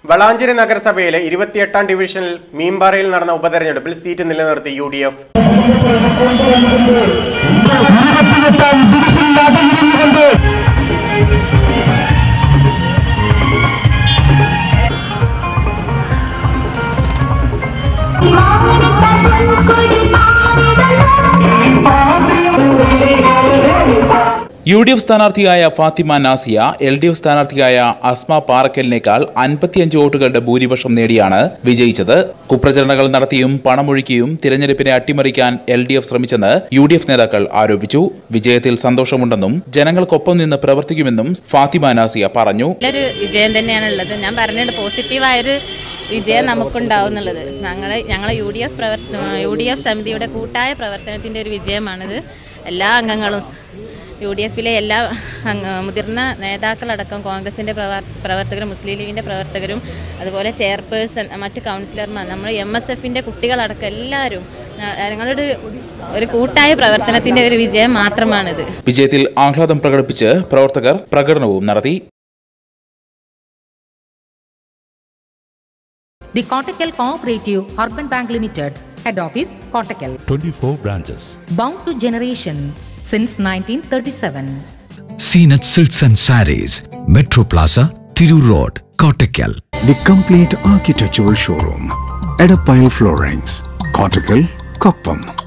വളാഞ്ചേരി നഗരസഭയിലെ ഇരുപത്തിയെട്ടാം ഡിവിഷനിൽ മീമ്പാറയിൽ നടന്ന ഉപതെരഞ്ഞെടുപ്പിൽ സീറ്റ് നിലനിർത്തി U D F U D F സ്ഥാനാർത്ഥിയായ Fathima Nasiya L D F സ്ഥാനാർത്ഥിയായ അസ്മ പാറക്കലിനേക്കാൾ അൻപത്തിയഞ്ച് വോട്ടുകളുടെ ഭൂരിപക്ഷം നേടിയാണ് വിജയിച്ചത് കുപ്രചരണങ്ങൾ നടത്തിയും പണമൊഴുക്കിയും തിരഞ്ഞെടുപ്പിനെ അട്ടിമറിക്കാൻ എൽ ഡി എഫ് ശ്രമിച്ചെന്ന് യു ഡി എഫ് നേതാക്കൾ ആരോപിച്ചു വിജയത്തിൽ സന്തോഷമുണ്ടെന്നും ജനങ്ങൾക്കൊപ്പം നിന്ന് പ്രവർത്തിക്കുമെന്നും ഫാത്തിമ നാസിയ പറഞ്ഞു നല്ലൊരു വിജയം തന്നെയാണ് ഉള്ളത് ഞാൻ പറഞ്ഞിട്ട് പോസിറ്റീവായൊരു വിജയം നമുക്കുണ്ടാവും എന്നുള്ളത് ഞങ്ങൾ ഞങ്ങൾ യു ഡി എഫ് പ്രവർത്ത യു ഡി എഫ് സമിതിയുടെ കൂട്ടായ പ്രവർത്തനത്തിൻ്റെ ഒരു വിജയമാണിത് എല്ലാ അംഗങ്ങളും യു ഡി എഫിലെ എല്ലാ അംഗ മുതിർന്ന നേതാക്കളടക്കം കോൺഗ്രസിൻ്റെ പ്രവർ പ്രവർത്തകരും മുസ്ലിം ലീഗിൻ്റെ പ്രവർത്തകരും അതുപോലെ ചെയർപേഴ്സൺ മറ്റ് കൗൺസിലർമാർ നമ്മൾ എം എസ് എഫിൻ്റെ കുട്ടികളടക്കം എല്ലാവരും ഞ- ഞങ്ങളുടെ ഒരു കൂട്ടായ പ്രവർത്തനത്തിൻ്റെ ഒരു വിജയം മാത്രമാണിത് വിജയത്തിൽ ആഹ്ലാദം പ്രകടിപ്പിച്ച് പ്രവർത്തകർ പ്രകടനവും നടത്തി The Kottakkal Cooperative Urban Bank Limited, Head Office, Kottakkal. 24 branches. Bound to generation since 1937. Seenat Silks and Saris, Metro Plaza, Thiru Road, Kottakkal. The complete architectural showroom. Edapile Floorings. Cortical, Koppam.